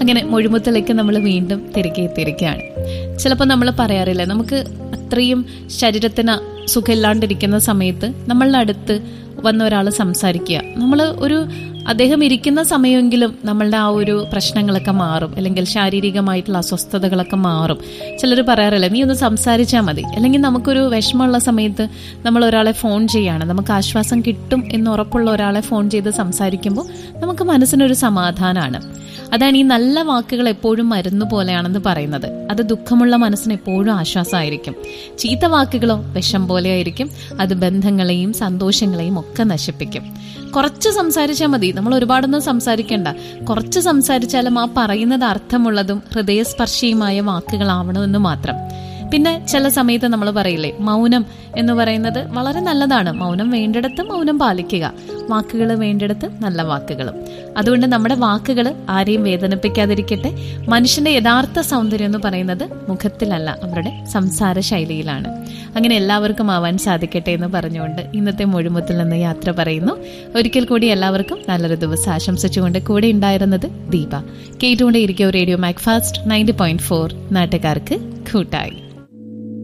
അങ്ങനെ മൊഴിമുത്തിലേക്ക് നമ്മൾ വീണ്ടും തിരികെ എത്തിയിരിക്കുകയാണ് ചിലപ്പോൾ നമ്മൾ പറയാറില്ല നമുക്ക് അത്രയും ശരീരത്തിന് സുഖമില്ലാണ്ടിരിക്കുന്ന സമയത്ത് നമ്മളുടെ അടുത്ത് വന്ന ഒരാൾ സംസാരിക്കുക നമ്മൾ ഒരു അദ്ദേഹം ഇരിക്കുന്ന സമയമെങ്കിലും നമ്മളുടെ ആ ഒരു പ്രശ്നങ്ങളൊക്കെ മാറും അല്ലെങ്കിൽ ശാരീരികമായിട്ടുള്ള അസ്വസ്ഥതകളൊക്കെ മാറും ചിലർ പറയാറില്ല നീ ഒന്ന് സംസാരിച്ചാൽ മതി അല്ലെങ്കിൽ നമുക്കൊരു വിഷമമുള്ള സമയത്ത് നമ്മൾ ഒരാളെ ഫോൺ ചെയ്യാണ് നമുക്ക് ആശ്വാസം കിട്ടും എന്ന് ഉറപ്പുള്ള ഒരാളെ ഫോൺ ചെയ്ത് സംസാരിക്കുമ്പോൾ നമുക്ക് മനസ്സിനൊരു സമാധാനമാണ് അതാണ് ഈ നല്ല വാക്കുകൾ എപ്പോഴും മരുന്ന് പോലെയാണെന്ന് പറയുന്നത് അത് ദുഃഖമുള്ള മനസ്സിന് എപ്പോഴും ആശ്വാസമായിരിക്കും ചീത്ത വാക്കുകളോ വിഷം പോലെയായിരിക്കും അത് ബന്ധങ്ങളെയും സന്തോഷങ്ങളെയും ഒക്കെ നശിപ്പിക്കും കുറച്ച് സംസാരിച്ചാൽ മതി നമ്മൾ ഒരുപാടൊന്നും സംസാരിക്കണ്ട കുറച്ച് സംസാരിച്ചാലും ആ പറയുന്നത് അർത്ഥമുള്ളതും ഹൃദയസ്പർശിയുമായ വാക്കുകളാവണമെന്ന് മാത്രം പിന്നെ ചില സമയത്ത് നമ്മൾ പറയില്ലേ മൗനം എന്ന് പറയുന്നത് വളരെ നല്ലതാണ് മൗനം വേണ്ടിടത്ത് മൗനം പാലിക്കുക വാക്കുകൾ വേണ്ടിടത്ത് നല്ല വാക്കുകളും അതുകൊണ്ട് നമ്മുടെ വാക്കുകൾ ആരെയും വേദനിപ്പിക്കാതിരിക്കട്ടെ മനുഷ്യന്റെ യഥാർത്ഥ സൗന്ദര്യം എന്ന് പറയുന്നത് മുഖത്തിലല്ല അവരുടെ സംസാര ശൈലിയിലാണ് അങ്ങനെ എല്ലാവർക്കും ആവാൻ സാധിക്കട്ടെ എന്ന് പറഞ്ഞുകൊണ്ട് ഇന്നത്തെ മൊഴിമുത്തിൽ നിന്ന് യാത്ര പറയുന്നു ഒരിക്കൽ കൂടി എല്ലാവർക്കും നല്ലൊരു ദിവസം ആശംസിച്ചുകൊണ്ട് കൂടെ ഉണ്ടായിരുന്നത് ദീപ കേട്ടുകൊണ്ടേയിരിക്കും radio Macfast ninety point four നാട്ടുകാർക്ക് കൂട്ടായി